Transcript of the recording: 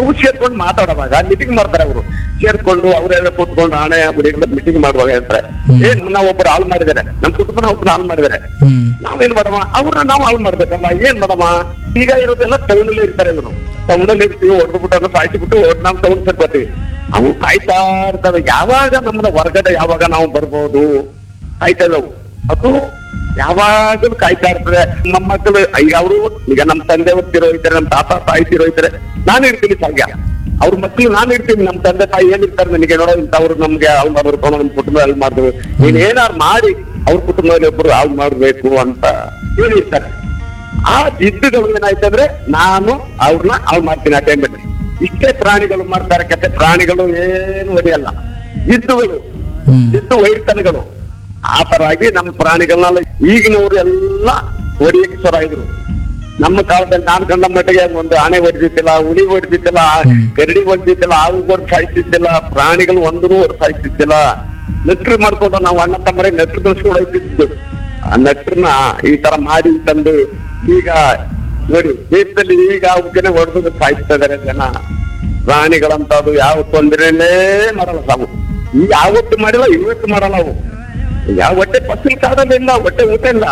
ಅವು ಸೇರ್ಕೊಂಡು ಮಾತಾಡುವಾಗ ಮೀಟಿಂಗ್ ಮಾಡ್ತಾರೆ ಅವರು ಸೇರ್ಕೊಂಡು ಅವರೆಲ್ಲ ಕೂತ್ಕೊಂಡು ಹಣೆ ಗುಡಿಗಳ ಮೀಟಿಂಗ್ ಮಾಡುವಾಗ ಹೇಳ್ತಾರೆ ಏನ್ ನಾವು ಒಬ್ಬರು ಹಾಳು ಮಾಡಿದ್ದಾರೆ ನಮ್ಮ ಕುಟುಂಬನ ಒಬ್ಬರು ಹಾಳು ಮಾಡಿದ್ದಾರೆ ಹ್ಮ್ ನಾವೇನ್ ಮಾಡಮ್ಮ ಅವ್ರನ್ನ ನಾವು ಹಾಳು ಮಾಡ್ಬೇಕಲ್ಲ ಏನ್ ಮಾಡಮ್ಮ ಈಗ ಇರೋದೆಲ್ಲ ಟೌನ್ ಅಲ್ಲಿ ಇರ್ತಾರೆ ಇವರು ಟೌನ್ ಅಲ್ಲಿ ಇರ್ತೀವಿ ಹೊಡೆದ್ಬಿಟ್ಟು ಸಾಯಿಸಿ ಬಿಟ್ಟು ನಾವು ಟೌನ್ ಬರ್ತೀವಿ ಅವು ಕಾಯ್ತಾ ಇರ್ತವೆ ಯಾವಾಗ ನಮ್ಮನ್ನ ಹೊರಗಡೆ ಯಾವಾಗ ನಾವು ಬರ್ಬೋದು ಕಾಯ್ತಾ ಇದಾವು ಅದು ಯಾವಾಗಲೂ ಕಾಯ್ತಾ ಇರ್ತದೆ ನಮ್ಮ ಮಕ್ಕಳು ಈಗ ಅವರು ಈಗ ನಮ್ಮ ತಂದೆ ಓದ್ತಿರೋ ಇದ್ದಾರೆ ನಮ್ಮ ತಾತ ತಾಯಿ ತಿರೋ ಇದ್ದಾರೆ ನಾನು ಇರ್ತೀನಿ ಸಂಖ್ಯಾ ಅವ್ರ ಮಕ್ಳು ನಾನು ಇರ್ತೀನಿ ನಮ್ಮ ತಂದೆ ತಾಯಿ ಏನಿರ್ತಾರೆ ನನಗೆ ನೋಡೋ ಇಂಥವ್ರು ನಮ್ಗೆ ಅವ್ರು ಮಾಡ್ಬೇಕು ನಮ್ಮ ಕುಟುಂಬ ಅಲ್ಲಿ ಮಾಡಿದ್ರು ನೀನ್ ಏನಾರು ಮಾಡಿ ಅವ್ರ ಕುಟುಂಬದಲ್ಲಿ ಒಬ್ರು ಹಾಳು ಮಾಡ್ಬೇಕು ಅಂತ ಹೇಳಿರ್ತಾರೆ ಆ ಜಿದ್ದುಗಳು ಏನಾಯ್ತಂದ್ರೆ ನಾನು ಅವ್ರನ್ನ ಹಾಳು ಮಾಡ್ತೀನಿ ಆ ಟೈಮಲ್ಲಿ ಇಷ್ಟೇ ಪ್ರಾಣಿಗಳು ಮಾಡ್ತಾರೆ ಕತೆ ಪ್ರಾಣಿಗಳು ಏನು ಹೊಡೆಯಲ್ಲ ಜಿದ್ದುಗಳು ಹ್ಮ್ ಜಿದ್ದು ವೈರ್ತನಗಳು ಆ ತರ ಆಗಿ ನಮ್ಮ ಪ್ರಾಣಿಗಳನ್ನೆಲ್ಲ ಈಗಿನವರು ಎಲ್ಲ ಹೊಡಿಯಕ್ಕೆ ಶುರು ಆಗಿದ್ರು ನಮ್ಮ ಕಾಲದಲ್ಲಿ ನಾನು ಕಂಡ ಮಟ್ಟಿಗೆ ಒಂದು ಆನೆ ಹೊಡೆದಿತ್ತಿಲ್ಲ ಹುಲಿ ಹೊಡೆದಿತ್ತಿಲ್ಲ ಹ್ಮ್. ಕರಡಿ ಹೊಡೆದಿತ್ತಿಲ್ಲ ಹಾವು ಹೊಡೆದು ಸಾಯಿಸ್ತಿದ್ದಿಲ್ಲ ಪ್ರಾಣಿಗಳು ಒಂದೂ ಹೊಡೆದು ಸಾಯಿಸ್ತಿದ್ದಿಲ್ಲ ನೆಟ್ರು ಮಾಡ್ಕೊಂಡು ನಾವು ಅಣ್ಣ ತಮ್ಮರೇ ನೆಟ್ರು ಬೆಳೆಸ್ಕೊಂಡು ಹೋಗ್ತಿದ್ದು ಆ ನೆಟ್ರನ್ನ ಈ ತರ ಮಾಡಿ ತಂದು ಈಗ ನೋಡಿ ದೇಶದಲ್ಲಿ ಈಗ ಅವಕ್ಕೆ ಹೊಡೆದು ಸಾಯಿಸ್ತಾ ಇದಾರೆ ಜನ ಪ್ರಾಣಿಗಳಂತದ್ದು ಯಾವ ತೊಂದರೆನೇ ಮಾಡಲ್ಲ ಸಾವು ಈ ಯಾವತ್ತು ಮಾಡಿಲ್ಲ ಇವತ್ತು ಮಾಡಲ್ಲ ಅವು ಯಾವ ಹೊಟ್ಟೆ ಫಸಲ್ ಕಾಡಲಿಲ್ಲ ಹೊಟ್ಟೆ ಊಟ ಇಲ್ಲ